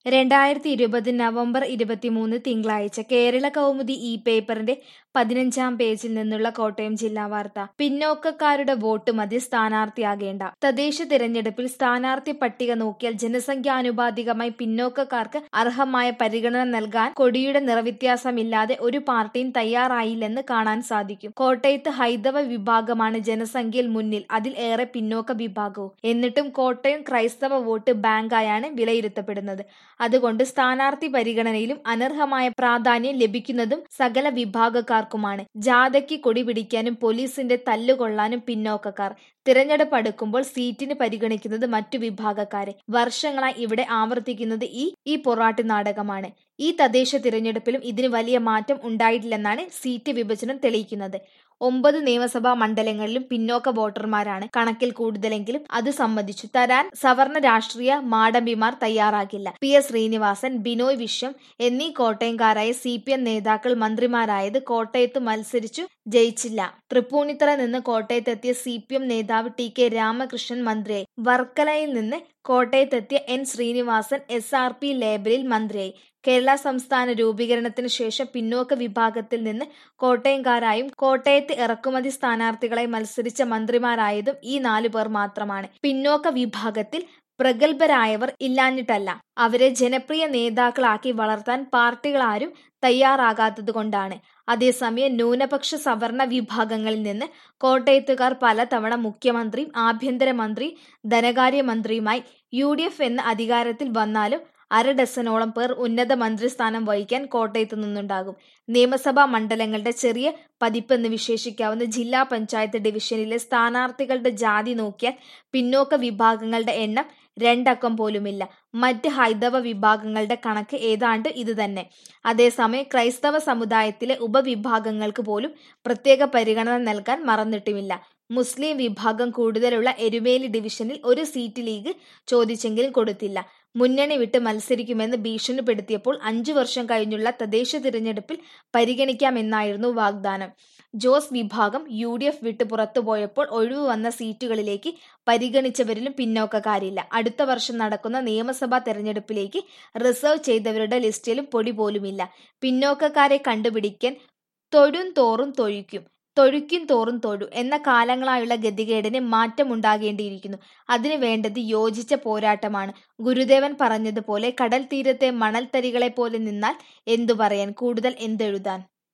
രണ്ടായിരത്തി ഇരുപത് നവംബർ ഇരുപത്തിമൂന്ന് തിങ്കളാഴ്ച കേരള കൗമുദി ഈ പേപ്പറിന്റെ പതിനഞ്ചാം പേജിൽ നിന്നുള്ള കോട്ടയം ജില്ലാ വാർത്ത പിന്നോക്കക്കാരുടെ വോട്ട് മതി സ്ഥാനാർത്ഥിയാകേണ്ട തദ്ദേശ തിരഞ്ഞെടുപ്പിൽ സ്ഥാനാർത്ഥി പട്ടിക നോക്കിയാൽ ജനസംഖ്യാനുപാതികമായി പിന്നോക്കക്കാർക്ക് അർഹമായ പരിഗണന നൽകാൻ കൊടിയുടെ നിറവ്യത്യാസമില്ലാതെ ഒരു പാർട്ടിയും തയ്യാറായില്ലെന്ന് കാണാൻ സാധിക്കും കോട്ടയത്ത് ഹൈന്ദവ വിഭാഗമാണ് ജനസംഖ്യയിൽ മുന്നിൽ അതിൽ ഏറെ പിന്നോക്ക വിഭാഗവും എന്നിട്ടും കോട്ടയം ക്രൈസ്തവ വോട്ട് ബാങ്കായാണ് വിലയിരുത്തപ്പെടുന്നത് അതുകൊണ്ട് സ്ഥാനാർത്ഥി പരിഗണനയിലും അനർഹമായ പ്രാധാന്യം ലഭിക്കുന്നതും സകല വിഭാഗക്കാർക്കുമാണ് ജാഥയ്ക്ക് കൊടി പിടിക്കാനും പോലീസിന്റെ തല്ലുകൊള്ളാനും പിന്നോക്കക്കാർ തിരഞ്ഞെടുപ്പ് അടുക്കുമ്പോൾ സീറ്റിന് പരിഗണിക്കുന്നത് മറ്റു വിഭാഗക്കാരെ വർഷങ്ങളായി ഇവിടെ ആവർത്തിക്കുന്നത് ഈ ഈ പൊറാട്ട് നാടകമാണ് ഈ തദ്ദേശ തിരഞ്ഞെടുപ്പിലും ഇതിന് വലിയ മാറ്റം ഉണ്ടായിട്ടില്ലെന്നാണ് സീറ്റ് വിഭജനം തെളിയിക്കുന്നത് ഒമ്പത് നിയമസഭാ മണ്ഡലങ്ങളിലും പിന്നോക്ക വോട്ടർമാരാണ് കണക്കിൽ കൂടുതലെങ്കിലും അത് സമ്മതിച്ചു തരാൻ സവർണ രാഷ്ട്രീയ മാടമ്പിമാർ തയ്യാറാകില്ല പി എസ് ശ്രീനിവാസൻ ബിനോയ് വിശ്വം എന്നീ കോട്ടയംകാരായ സി പി എം നേതാക്കൾ മന്ത്രിമാരായത് കോട്ടയത്ത് മത്സരിച്ചു ജയിച്ചില്ല തൃപ്പൂണിത്തറ നിന്ന് കോട്ടയത്തെത്തിയ സി പി എം നേതാവ് ടി കെ രാമകൃഷ്ണൻ മന്ത്രിയായി വർക്കലയിൽ നിന്ന് കോട്ടയത്തെത്തിയ N Srinivasan S R P ലേബലിൽ മന്ത്രിയായി കേരള സംസ്ഥാന രൂപീകരണത്തിന് ശേഷം പിന്നോക്ക വിഭാഗത്തിൽ നിന്ന് കോട്ടയംകാരായും കോട്ടയത്ത് ഇറക്കുമതി സ്ഥാനാർത്ഥികളെ മത്സരിച്ച മന്ത്രിമാരായതും ഈ നാലു പേർ മാത്രമാണ് പിന്നോക്ക വിഭാഗത്തിൽ പ്രഗത്ഭരായവർ ഇല്ലാഞ്ഞിട്ടല്ല അവരെ ജനപ്രിയ നേതാക്കളാക്കി വളർത്താൻ പാർട്ടികളാരും തയ്യാറാകാത്തതുകൊണ്ടാണ് അതേസമയം ന്യൂനപക്ഷ സവർണ വിഭാഗങ്ങളിൽ നിന്ന് കോട്ടയത്തുകാർ പലതവണ മുഖ്യമന്ത്രിയും ആഭ്യന്തരമന്ത്രി ധനകാര്യമന്ത്രിയുമായി യു ഡി എഫ് എന്ന അധികാരത്തിൽ വന്നാലും അര ഡസനോളം പേർ ഉന്നത മന്ത്രിസ്ഥാനം വഹിക്കാൻ കോട്ടയത്ത് നിന്നുണ്ടാകും നിയമസഭാ മണ്ഡലങ്ങളുടെ ചെറിയ പതിപ്പെന്ന് വിശേഷിക്കാവുന്ന ജില്ലാ പഞ്ചായത്ത് ഡിവിഷനിലെ സ്ഥാനാർത്ഥികളുടെ ജാതി നോക്കിയാൽ പിന്നോക്ക വിഭാഗങ്ങളുടെ എണ്ണം രണ്ടക്കം പോലുമില്ല മറ്റ് ഹൈന്ദവ വിഭാഗങ്ങളുടെ കണക്ക് ഏതാണ്ട് ഇത് തന്നെ അതേസമയം ക്രൈസ്തവ സമുദായത്തിലെ ഉപവിഭാഗങ്ങൾക്ക് പോലും പ്രത്യേക പരിഗണന നൽകാൻ മറന്നിട്ടുമില്ല മുസ്ലിം വിഭാഗം കൂടുതലുള്ള എരുമേലി ഡിവിഷനിൽ ഒരു സീറ്റ് ലീഗ് ചോദിച്ചെങ്കിലും കൊടുത്തില്ല മുന്നണി വിട്ട് മത്സരിക്കുമെന്ന് ഭീഷണിപ്പെടുത്തിയപ്പോൾ അഞ്ചു വർഷം കഴിഞ്ഞുള്ള തദ്ദേശ തിരഞ്ഞെടുപ്പിൽ പരിഗണിക്കാമെന്നായിരുന്നു വാഗ്ദാനം ജോസ് വിഭാഗം യു ഡി എഫ് വിട്ട് പുറത്തുപോയപ്പോൾ ഒഴിവ് വന്ന സീറ്റുകളിലേക്ക് പരിഗണിച്ചവരിലും പിന്നോക്കക്കാരില്ല അടുത്ത വർഷം നടക്കുന്ന നിയമസഭാ തെരഞ്ഞെടുപ്പിലേക്ക് റിസർവ് ചെയ്തവരുടെ ലിസ്റ്റിലും പൊടി പോലുമില്ല പിന്നോക്കക്കാരെ കണ്ടുപിടിക്കാൻ തൊഴും തോറും തൊഴിക്കും തൊഴുക്കും തോറും തൊഴു എന്ന കാലങ്ങളായുള്ള ഗതികേടിന് മാറ്റമുണ്ടാകേണ്ടിയിരിക്കുന്നു അതിനു വേണ്ടത് യോജിച്ച പോരാട്ടമാണ് ഗുരുദേവൻ പറഞ്ഞതുപോലെ കടൽ തീരത്തെ മണൽത്തരികളെ പോലെ നിന്നാൽ എന്തു പറയാൻ കൂടുതൽ എന്തെഴുതാൻ